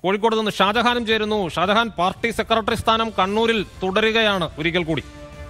കോഴിക്കോട് നിന്ന് ഷാജഹാനും ചേരുന്നു Shah Jahan party secretary സ്ഥാനം കണ്ണൂരിൽ തുടരുകയാണ് ഒരിക്കൽ കൂടി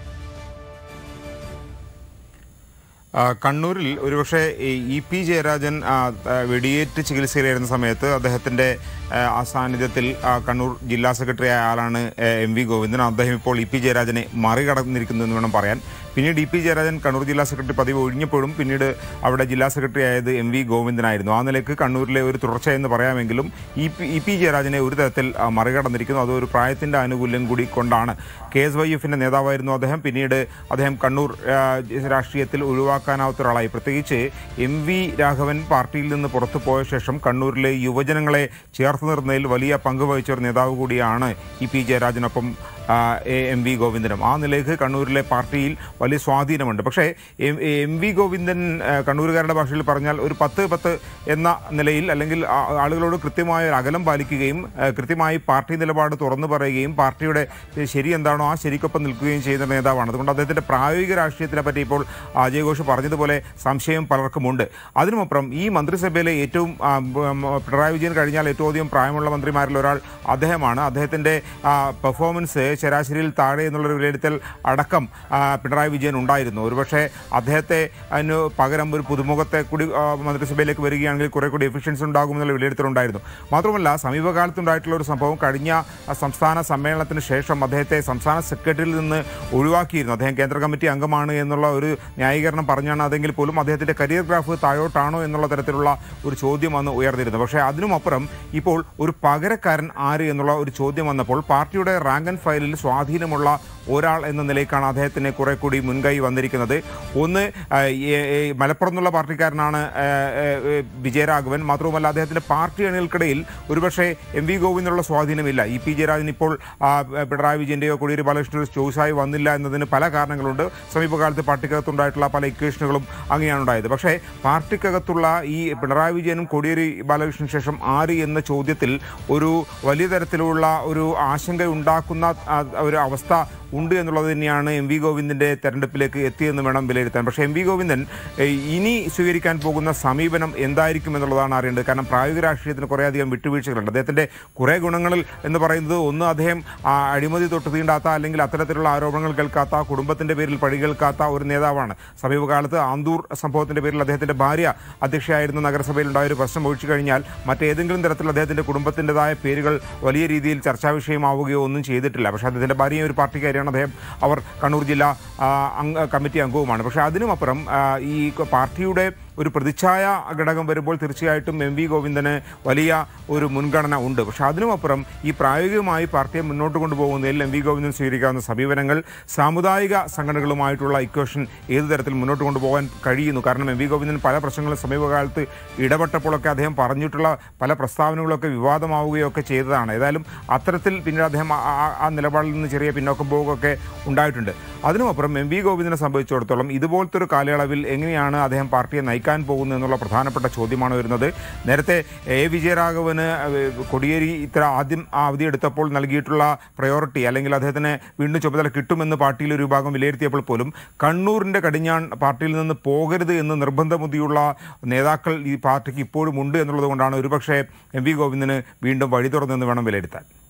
ആ, കണ്ണൂരിൽ ഒരുപക്ഷെ ഈ ഇ പി ജയരാജൻ ആ, ആ, വെടിയേറ്റ് ചികിത്സയിലായിരുന്ന സമയത്ത് അദ്ദേഹത്തിന്റെ ആ, ആ സാന്നിധ്യത്തിൽ ആ, കണ്ണൂർ ജില്ലാ സെക്രട്ടറി ആയ ആളാണ് ആ, എം വി ഗോവിന്ദൻ അദ്ദേഹം ഇപ്പോൾ ഇ പി ജയരാജനെ മറികടന്നിരിക്കുന്നു എന്ന് വേണം പറയാൻ പിന്നീട് ഇ പി ജയരാജൻ കണ്ണൂർ ജില്ലാ സെക്രട്ടറി പദവി ഒഴിഞ്ഞപ്പോഴും പിന്നീട് അവിടെ ജില്ലാ സെക്രട്ടറി ആയത് എം വി ഗോവിന്ദനായിരുന്നു ആ നിലയ്ക്ക് കണ്ണൂരിലെ ഒരു തുടർച്ച എന്ന് പറയാമെങ്കിലും ഇ പി ഇ പി ജയരാജനെ ഒരു തരത്തിൽ ആ, മറികടന്നിരിക്കുന്നു അത് ഒരു പ്രായത്തിന്റെ ആനുകൂല്യം കൂടി കൊണ്ടാണ് കെ എസ് വൈ എഫിന്റെ നേതാവായിരുന്നു അദ്ദേഹം പിന്നീട് അദ്ദേഹം കണ്ണൂർ ആ, രാഷ്ട്രീയത്തിൽ ഒഴിവാക്കാനാവാത്ത ഒരാളായി പ്രത്യേകിച്ച് എം വി രാഘവൻ പാർട്ടിയിൽ നിന്ന് പുറത്തു പോയ ശേഷം കണ്ണൂരിലെ യുവജനങ്ങളെ ചേർത്ത് നിർത്തുന്നതിൽ വലിയ പങ്ക് വഹിച്ച ഒരു നേതാവ് കൂടിയാണ് ഇ പി ജയരാജനൊപ്പം ആ, എ- എം വി ഗോവിന്ദനും ആ നിലയ്ക്ക് കണ്ണൂരിലെ പാർട്ടിയിൽ വലിയ സ്വാധീനമുണ്ട് പക്ഷേ എം എം വി ഗോവിന്ദൻ ആ, കണ്ണൂരുകാരുടെ ഭാഷയിൽ പറഞ്ഞാൽ ഒരു പത്ത് പത്ത് എന്ന നിലയിൽ അല്ലെങ്കിൽ ആ- ആളുകളോട് കൃത്യമായ ഒരു അകലം പാലിക്കുകയും ആ, കൃത്യമായി പാർട്ടി നിലപാട് തുറന്നു പറയുകയും പാർട്ടിയുടെ ശരി എന്താണോ ആ ശരിക്കൊപ്പം നിൽക്കുകയും ചെയ്യുന്ന നേതാവാണ് അതുകൊണ്ട് അദ്ദേഹത്തിന്റെ പ്രായോഗിക രാഷ്ട്രീയത്തിനെ പറ്റി ഇപ്പോൾ അജയ് ഘോഷ് പറഞ്ഞതുപോലെ സംശയം പലർക്കുമുണ്ട് അതിനുമപ്പുറം ഈ മന്ത്രിസഭയിലെ ഏറ്റവും ആ, ബ- മ- പിണറായി വിജയൻ കഴിഞ്ഞാൽ ഏറ്റവും അധികം പ്രായമുള്ള മന്ത്രിമാരിൽ ഒരാൾ അദ്ദേഹമാണ് അദ്ദേഹത്തിന്റെ ആ, പെർഫോമൻസ് ശരാശരിയിൽ താഴെ എന്നുള്ളൊരു വിലയിരുത്തൽ അടക്കം ആ, പിണറായി വിജയൻ ഉണ്ടായിരുന്നു ഒരുപക്ഷെ അദ്ദേഹത്തെ അതിന് പകരം ഒരു പുതുമുഖത്തെ കൂടി ആ, മന്ത്രിസഭയിലേക്ക് വരികയാണെങ്കിൽ കുറെ കൂടി എഫിഷ്യൻസി ഉണ്ടാകുമെന്നുള്ള വിലയിരുത്തലുണ്ടായിരുന്നു മാത്രമല്ല സമീപകാലത്തുണ്ടായിട്ടുള്ള ഒരു സംഭവം കഴിഞ്ഞ ആ, സംസ്ഥാന സമ്മേളനത്തിന് ശേഷം അദ്ദേഹത്തെ സംസ്ഥാന സെക്രട്ടറിയിൽ നിന്ന് ഒഴിവാക്കിയിരുന്നു അദ്ദേഹം കേന്ദ്ര കമ്മിറ്റി അംഗമാണ് എന്നുള്ള ഒരു ന്യായീകരണം പറഞ്ഞാണ് അതെങ്കിൽ പോലും അദ്ദേഹത്തിന്റെ കരിയർ ഗ്രാഫ് താഴോട്ടാണോ എന്നുള്ള തരത്തിലുള്ള ഒരു ചോദ്യം വന്ന് ഉയർന്നിരുന്നു പക്ഷേ അതിനുമപ്പുറം ഇപ്പോൾ ഒരു പകരക്കാരൻ ആര് എന്നുള്ള ഒരു ചോദ്യം വന്നപ്പോൾ പാർട്ടിയുടെ റാങ്ക് ആൻഡ് ഫയലിൽ സ്വാധീനമുള്ള ഒരാൾ എന്ന നിലയ്ക്കാണ് അദ്ദേഹത്തിന് കുറെ കൂടി മുൻകൈ വന്നിരിക്കുന്നത് ഒന്ന് ആ, ഏ- ഏ- മലപ്പുറം എന്നുള്ള പാർട്ടിക്കാരനാണ് ആ, ഏ, ഏ, വിജയരാഘവൻ മാത്രവുമല്ല അദ്ദേഹത്തിന്റെ പാർട്ടി അണികൾക്കിടയിൽ ഒരുപക്ഷെ എം വി ഗോവിന്ദനുള്ള സ്വാധീനമില്ല ഇ പി ജയരാജൻ ഇപ്പോൾ ആ, പിണറായി വിജയന്റെയോ കോടിയേരി ബാലകൃഷ്ണന്റെ ചോയ്സായി വന്നില്ല എന്നതിന് പല കാരണങ്ങളുണ്ട് സമീപകാലത്ത് പാർട്ടിക്കകത്തുണ്ടായിട്ടുള്ള പല ഇക്വേഷനുകളും അങ്ങനെയാണ് ഉണ്ടായത് പക്ഷേ പാർട്ടിക്കകത്തുള്ള ഈ പിണറായി വിജയനും കോടിയേരി ബാലകൃഷ്ണന് ശേഷം ആര് എന്ന ചോദ്യത്തിൽ ഒരു വലിയ തരത്തിലുള്ള ഒരു ആശങ്ക ഉണ്ടാക്കുന്ന ആ, ഒരു അവസ്ഥ ഉണ്ട് എന്നുള്ളത് തന്നെയാണ് എം വി ഗോവിന്ദന്റെ തെരഞ്ഞെടുപ്പിലേക്ക് എത്തിയെന്ന് വേണം വിലയിരുത്താൻ പക്ഷേ എം വി ഗോവിന്ദൻ ഏഹ്, ഇനി സ്വീകരിക്കാൻ പോകുന്ന സമീപനം എന്തായിരിക്കും എന്നുള്ളതാണ് അറിയേണ്ടത് കാരണം പ്രായോഗിക രാഷ്ട്രീയത്തിന് കുറേയധികം വിട്ടുവീഴ്ചകളുണ്ട് അദ്ദേഹത്തിന്റെ കുറേ ഗുണങ്ങളിൽ എന്ന് പറയുന്നത് ഒന്ന് അദ്ദേഹം ആ, അഴിമതി തൊട്ട് തീണ്ടാത്ത അല്ലെങ്കിൽ അത്തരത്തിലുള്ള ആരോപണങ്ങൾ കേൾക്കാത്ത കുടുംബത്തിന്റെ പേരിൽ പഴി കേൾക്കാത്ത ഒരു നേതാവാണ് സമീപകാലത്ത് ആന്തൂർ സംഭവത്തിന്റെ പേരിൽ അദ്ദേഹത്തിന്റെ ഭാര്യ അധ്യക്ഷയായിരുന്ന നഗരസഭയിൽ ഉണ്ടായ ഒരു പ്രശ്നം ഒഴിച്ചു കഴിഞ്ഞാൽ മറ്റേതെങ്കിലും തരത്തിൽ അദ്ദേഹത്തിന്റെ കുടുംബത്തിൻ്റെതായ പേരുകൾ വലിയ രീതിയിൽ ചർച്ചാ വിഷയമാവുകയോ ഒന്നും ചെയ്തിട്ടില്ല പക്ഷേ അദ്ദേഹത്തിന്റെ ഭാര്യയും ഒരു പാർട്ടിക്കാരിയാണ് അദ്ദേഹം അവർ കണ്ണൂർ ജില്ലാ ആ, അംഗ കമ്മിറ്റി അംഗവുമാണ് പക്ഷേ അതിനുമപ്പുറം ആ, ഈ പാർട്ടിയുടെ ഒരു പ്രതിച്ഛായ ഘടകം വരുമ്പോൾ തീർച്ചയായിട്ടും എം വി ഗോവിന്ദന് വലിയ ഒരു മുൻഗണന ഉണ്ട് പക്ഷെ അതിനുമപ്പുറം ഈ പ്രായോഗികമായി പാർട്ടിയെ മുന്നോട്ട് കൊണ്ടുപോകുന്നതിൽ എം വി ഗോവിന്ദൻ സ്വീകരിക്കാവുന്ന സമീപനങ്ങൾ സാമുദായിക സംഘടനകളുമായിട്ടുള്ള ഇക്വേഷൻ ഏത് തരത്തിൽ മുന്നോട്ട് കൊണ്ടുപോകാൻ കഴിയുന്നു കാരണം എം വി ഗോവിന്ദൻ പല പ്രശ്നങ്ങളും സമീപകാലത്ത് ഇടപെട്ടപ്പോഴൊക്കെ അദ്ദേഹം പറഞ്ഞിട്ടുള്ള പല പ്രസ്താവനകളൊക്കെ വിവാദമാവുകയോ ഒക്കെ ചെയ്തതാണ് ഏതായാലും അത്തരത്തിൽ പിന്നീട് അദ്ദേഹം ആ- ആ- ആ നിലപാടിൽ നിന്ന് ചെറിയ പിന്നോക്കം പോവുകയൊക്കെ ഉണ്ടായിട്ടുണ്ട് അതിനുമപ്പുറം എം വി ഗോവിന്ദനെ സംബന്ധിച്ചിടത്തോളം ഇതുപോലത്തെ ഒരു കാലയളവിൽ എങ്ങനെയാണ് അദ്ദേഹം പാർട്ടിയെ നയിക്കാൻ പോകുന്നത് എന്നുള്ള പ്രധാനപ്പെട്ട ചോദ്യമാണ് വരുന്നത് നേരത്തെ എ വിജയരാഘവന് ഏഹ്, കൊടിയേരി ഇത്ര ആദ്യം ആ അവധി എടുത്തപ്പോൾ നൽകിയിട്ടുള്ള പ്രയോറിറ്റി അല്ലെങ്കിൽ അദ്ദേഹത്തിന് വീണ്ടും ചുമതല കിട്ടുമെന്ന് പാർട്ടിയിൽ ഒരു വിഭാഗം വിലയിരുത്തിയപ്പോൾ പോലും കണ്ണൂരിന്റെ കടിഞ്ഞാൺ പാർട്ടിയിൽ നിന്ന് പോകരുത് എന്ന് നിർബന്ധബുദ്ധിയുള്ള നേതാക്കൾ ഈ പാർട്ടിക്ക് ഇപ്പോഴും ഉണ്ട് എന്നുള്ളത് കൊണ്ടാണ് ഒരുപക്ഷെ എം വി ഗോവിന്ദന് വീണ്ടും വഴി തുറന്നെന്ന് വേണം വിലയിരുത്താൻ